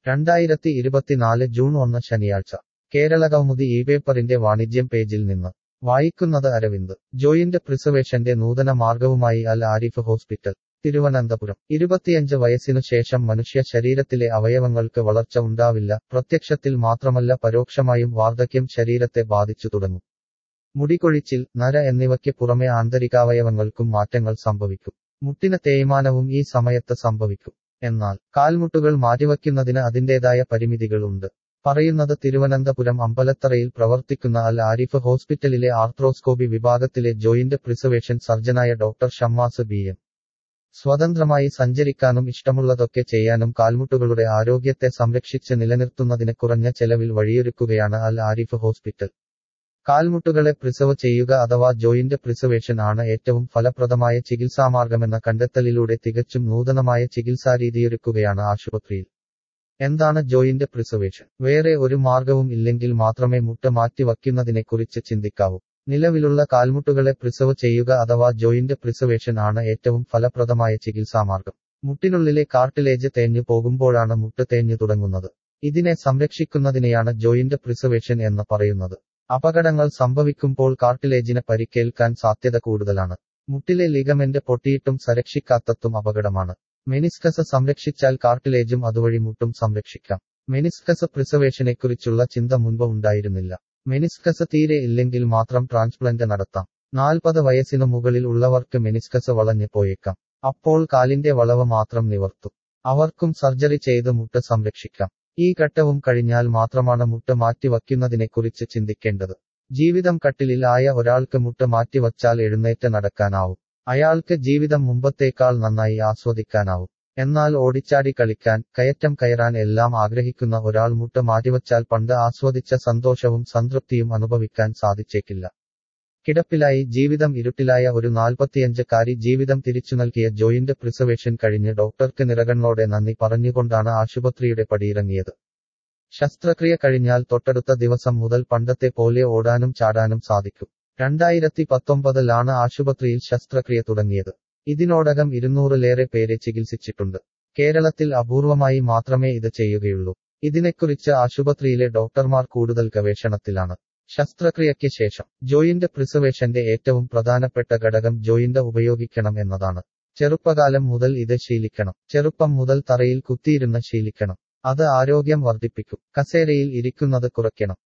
രണ്ടായിരത്തി ഇരുപത്തിനാല് ജൂൺ ഒന്ന് ശനിയാഴ്ച കേരളകൗമുദി ഈ പേപ്പറിന്റെ വാണിജ്യം പേജിൽ നിന്ന് വായിക്കുന്നത് അരവിന്ദ് ജോയിന്റ് പ്രിസർവേഷന്റെ നൂതന മാർഗവുമായി അൽ ആരിഫ് ഹോസ്പിറ്റൽ തിരുവനന്തപുരം ഇരുപത്തിയഞ്ച് വയസ്സിനു ശേഷം മനുഷ്യ ശരീരത്തിലെ അവയവങ്ങൾക്ക് വളർച്ച ഉണ്ടാവില്ല പ്രത്യക്ഷത്തിൽ മാത്രമല്ല പരോക്ഷമായും വാർദ്ധക്യം ശരീരത്തെ ബാധിച്ചു തുടങ്ങും മുടികൊഴിച്ചിൽ നര എന്നിവയ്ക്ക് പുറമെ ആന്തരികാവയവങ്ങൾക്കും മാറ്റങ്ങൾ സംഭവിക്കും മുട്ടിന് തേയ്മാനവും ഈ സമയത്ത് സംഭവിക്കും എന്നാൽ കാൽമുട്ടുകൾ മാറ്റിവയ്ക്കുന്നതിന് അതിന്റേതായ പരിമിതികൾ ഉണ്ട് പറയുന്നത് തിരുവനന്തപുരം അമ്പലത്തറയിൽ പ്രവർത്തിക്കുന്ന അൽ ആരിഫ് ഹോസ്പിറ്റലിലെ ആർത്രോസ്കോപ്പി വിഭാഗത്തിലെ ജോയിന്റ് പ്രിസർവേഷൻ സർജനായ ഡോക്ടർ ഷമ്മാസ് ബി എം സ്വതന്ത്രമായി സഞ്ചരിക്കാനും ഇഷ്ടമുള്ളതൊക്കെ ചെയ്യാനും കാൽമുട്ടുകളുടെ ആരോഗ്യത്തെ സംരക്ഷിച്ച് നിലനിർത്തുന്നതിന് കുറഞ്ഞ ചെലവിൽ വഴിയൊരുക്കുകയാണ് അൽ ആരിഫ് ഹോസ്പിറ്റൽ കാൽമുട്ടുകളെ പ്രിസർവ് ചെയ്യുക അഥവാ ജോയിന്റ് പ്രിസർവേഷൻ ആണ് ഏറ്റവും ഫലപ്രദമായ ചികിത്സാമാർഗമെന്ന കണ്ടെത്തലിലൂടെ തികച്ചും നൂതനമായ ചികിത്സാരീതിയൊരുക്കുകയാണ് ആശുപത്രിയിൽ എന്താണ് ജോയിന്റ് പ്രിസർവേഷൻ വേറെ ഒരു മാർഗവും ഇല്ലെങ്കിൽ മാത്രമേ മുട്ട മാറ്റി വയ്ക്കുന്നതിനെക്കുറിച്ച് ചിന്തിക്കാവൂ നിലവിലുള്ള കാൽമുട്ടുകളെ പ്രിസർവ് ചെയ്യുക അഥവാ ജോയിന്റ് പ്രിസർവേഷൻ ആണ് ഏറ്റവും ഫലപ്രദമായ ചികിത്സാമാർഗം മുട്ടിനുള്ളിലെ കാർട്ടിലേജ് തേഞ്ഞു പോകുമ്പോഴാണ് മുട്ട് തേഞ്ഞു തുടങ്ങുന്നത് ഇതിനെ സംരക്ഷിക്കുന്നതിനെയാണ് ജോയിന്റ് പ്രിസർവേഷൻ എന്ന് പറയുന്നത് അപകടങ്ങൾ സംഭവിക്കുമ്പോൾ കാർട്ടിലേജിന് പരിക്കേൽക്കാൻ സാധ്യത കൂടുതലാണ് മുട്ടിലെ ലിഗമെന്റ് പൊട്ടിയിട്ടും സംരക്ഷിക്കാത്തതും അപകടമാണ് മെനിസ്കസ് സംരക്ഷിച്ചാൽ കാർട്ടിലേജും അതുവഴി മുട്ടും സംരക്ഷിക്കാം മെനിസ്കസ് പ്രിസർവേഷനെക്കുറിച്ചുള്ള ചിന്ത മുൻപ് ഉണ്ടായിരുന്നില്ല മെനിസ്കസ് തീരെ ഇല്ലെങ്കിൽ മാത്രം ട്രാൻസ്പ്ലന്റ് നടത്താം നാൽപ്പത് വയസ്സിനു മുകളിൽ ഉള്ളവർക്ക് മെനിസ്കസ് വളഞ്ഞു പോയേക്കാം അപ്പോൾ കാലിന്റെ വളവ് മാത്രം നിവർത്തും അവർക്കും സർജറി ചെയ്ത് മുട്ട് സംരക്ഷിക്കാം ഈ ഘട്ടവും കഴിഞ്ഞാൽ മാത്രമാണ് മുട്ട് മാറ്റിവയ്ക്കുന്നതിനെക്കുറിച്ച് ചിന്തിക്കേണ്ടത് ജീവിതം കട്ടിലിൽ ആയ ഒരാൾക്ക് മുട്ട് മാറ്റിവച്ചാൽ എഴുന്നേറ്റ് നടക്കാനാവും അയാൾക്ക് ജീവിതം മുമ്പത്തേക്കാൾ നന്നായി ആസ്വദിക്കാനാവും എന്നാൽ ഓടിച്ചാടി കളിക്കാൻ കയറ്റം കയറാൻ എല്ലാം ആഗ്രഹിക്കുന്ന ഒരാൾ മുട്ട് മാറ്റിവച്ചാൽ പണ്ട് ആസ്വദിച്ച സന്തോഷവും സംതൃപ്തിയും അനുഭവിക്കാൻ സാധിച്ചേക്കില്ല കിടപ്പിലായി ജീവിതം ഇരുട്ടിലായ ഒരു നാൽപ്പത്തിയഞ്ചക്കാരി ജീവിതം തിരിച്ചു നൽകിയ ജോയിന്റ് പ്രിസർവേഷൻ കഴിഞ്ഞ് ഡോക്ടർക്ക് നിറകണ്ണോടെ നന്ദി പറഞ്ഞുകൊണ്ടാണ് ആശുപത്രിയുടെ പടിയിറങ്ങിയത് ശസ്ത്രക്രിയ കഴിഞ്ഞാൽ തൊട്ടടുത്ത ദിവസം മുതൽ പണ്ടത്തെ പോലെ ഓടാനും ചാടാനും സാധിക്കും രണ്ടായിരത്തി പത്തൊമ്പതിലാണ് ആശുപത്രിയിൽ ശസ്ത്രക്രിയ തുടങ്ങിയത് ഇതിനോടകം ഇരുന്നൂറിലേറെ പേരെ ചികിത്സിച്ചിട്ടുണ്ട് കേരളത്തിൽ അപൂർവമായി മാത്രമേ ഇത് ചെയ്യുകയുള്ളൂ ഇതിനെക്കുറിച്ച് ആശുപത്രിയിലെ ഡോക്ടർമാർ കൂടുതൽ ഗവേഷണത്തിലാണ് ശസ്ത്രക്രിയയ്ക്ക് ശേഷം ജോയിന്റ് പ്രിസർവേഷന്റെ ഏറ്റവും പ്രധാനപ്പെട്ട ഘടകം ജോയിന്റ് ഉപയോഗിക്കണം എന്നതാണ് ചെറുപ്പകാലം മുതൽ ഇത് ശീലിക്കണം ചെറുപ്പം മുതൽ തറയിൽ കുത്തിയിരുന്ന് ശീലിക്കണം അത് ആരോഗ്യം വർദ്ധിപ്പിക്കും കസേരയിൽ ഇരിക്കുന്നത് കുറയ്ക്കണം